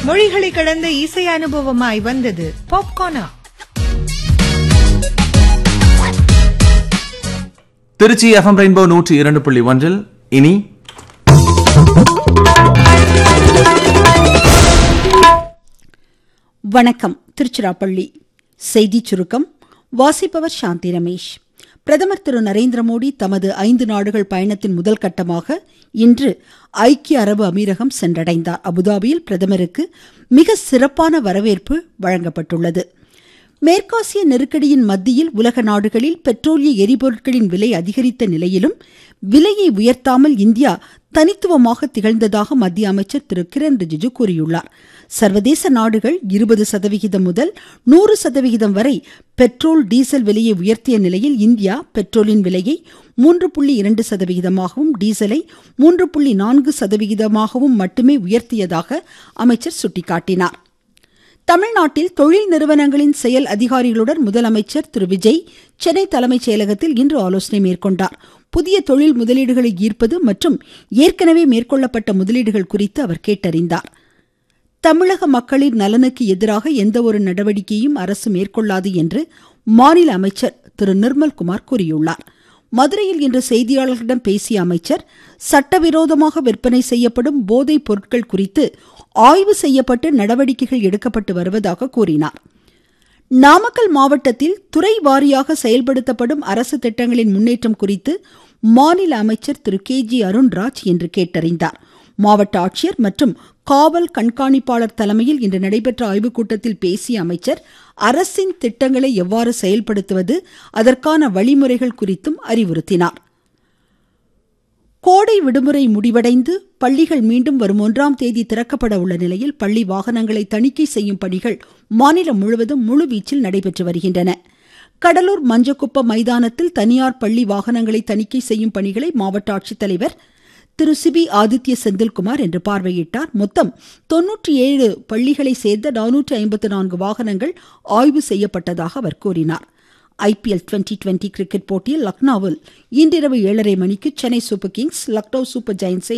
மொழிகளை கடந்த இசை அனுபவமாய் வந்தது பாப்கார்னா திருச்சி எஃப்எம் ரெயின்போ நூற்றி இரண்டு புள்ளி ஒன்றில் இனி வணக்கம் திருச்சிராப்பள்ளி செய்திச் சுருக்கம் வாசிப்பவர் சாந்தி ரமேஷ் பிரதமர் திரு நரேந்திர மோடி தமது ஐந்து நாடுகள் பயணத்தின் முதல் கட்டமாக இன்று ஐக்கிய அரபு அமீரகம் சென்றடைந்தார் அபுதாபியில் பிரதமருக்கு மிக சிறப்பான வரவேற்பு வழங்கப்பட்டுள்ளது மேற்காசிய நெருக்கடியின் மத்தியில் உலக நாடுகளில் பெட்ரோலிய எரிபொருட்களின் விலை அதிகரித்த நிலையிலும் விலையை உயர்த்தாமல் இந்தியா தனித்துவமாக திகழ்ந்ததாக மத்திய அமைச்சர் திரு கிரண் ரிஜிஜு கூறியுள்ளார் சர்வதேச நாடுகள் இருபது சதவிகிதம் முதல் நூறு சதவிகிதம் வரை பெட்ரோல் டீசல் விலையை உயர்த்திய நிலையில் இந்தியா பெட்ரோலின் விலையை மூன்று புள்ளி இரண்டு சதவிகிதமாகவும் டீசலை மூன்று புள்ளி நான்கு சதவிகிதமாகவும் மட்டுமே உயர்த்தியதாக அமைச்சர் சுட்டிக்காட்டினார் தமிழ்நாட்டில் தொழில் நிறுவனங்களின் செயல் அதிகாரிகளுடன் முதலமைச்சர் திரு விஜய் சென்னை தலைமைச் செயலகத்தில் இன்று ஆலோசனை மேற்கொண்டார் புதிய தொழில் முதலீடுகளை ஈர்ப்பது மற்றும் ஏற்கனவே மேற்கொள்ளப்பட்ட முதலீடுகள் குறித்து அவர் கேட்டறிந்தார் தமிழக மக்களின் நலனுக்கு எதிராக எந்தவொரு நடவடிக்கையும் அரசு மேற்கொள்ளாது என்று மாநில அமைச்சர் திரு நிர்மல்குமார் கூறியுள்ளார் மதுரையில் இன்று செய்தியாளர்களிடம் பேசிய அமைச்சர் சட்டவிரோதமாக விற்பனை செய்யப்படும் போதைப் பொருட்கள் குறித்து ஆய்வு செய்யப்பட்டு நடவடிக்கைகள் எடுக்கப்பட்டு வருவதாக கூறினார் நாமக்கல் மாவட்டத்தில் துறை வாரியாக செயல்படுத்தப்படும் அரசு திட்டங்களின் முன்னேற்றம் குறித்து மாநில அமைச்சர் திரு கே ஜி அருண்ராஜ் இன்று கேட்டறிந்தார் மாவட்ட ஆட்சியர் மற்றும் காவல் கண்காணிப்பாளர் தலைமையில் இன்று நடைபெற்ற ஆய்வுக் கூட்டத்தில் பேசிய அமைச்சர் அரசின் திட்டங்களை எவ்வாறு செயல்படுத்துவது அதற்கான வழிமுறைகள் குறித்தும் அறிவுறுத்தினார் கோடை விடுமுறை முடிவடைந்து பள்ளிகள் மீண்டும் வரும் ஒன்றாம் தேதி திறக்கப்பட உள்ள நிலையில் பள்ளி வாகனங்களை தணிக்கை செய்யும் பணிகள் மாநிலம் முழுவதும் முழுவீச்சில் நடைபெற்று வருகின்றன கடலூர் மஞ்சக்குப்பம் மைதானத்தில் தனியார் பள்ளி வாகனங்களை தணிக்கை செய்யும் பணிகளை மாவட்ட ஆட்சித்தலைவர் திரு சிபி ஆதித்ய செந்தில்குமார் என்று பார்வையிட்டார் மொத்தம் தொன்னூற்றி ஏழு பள்ளிகளை சேர்ந்த நானூற்றி ஐம்பத்து நான்கு வாகனங்கள் ஆய்வு செய்யப்பட்டதாக அவர் கூறினார் ஐபிஎல் டுவெண்டி டுவெண்டி கிரிக்கெட் போட்டியில் லக்னோவில் இன்றிரவு ஏழரை மணிக்கு Chennai super kings Lucknow super ஜெயின்ஸை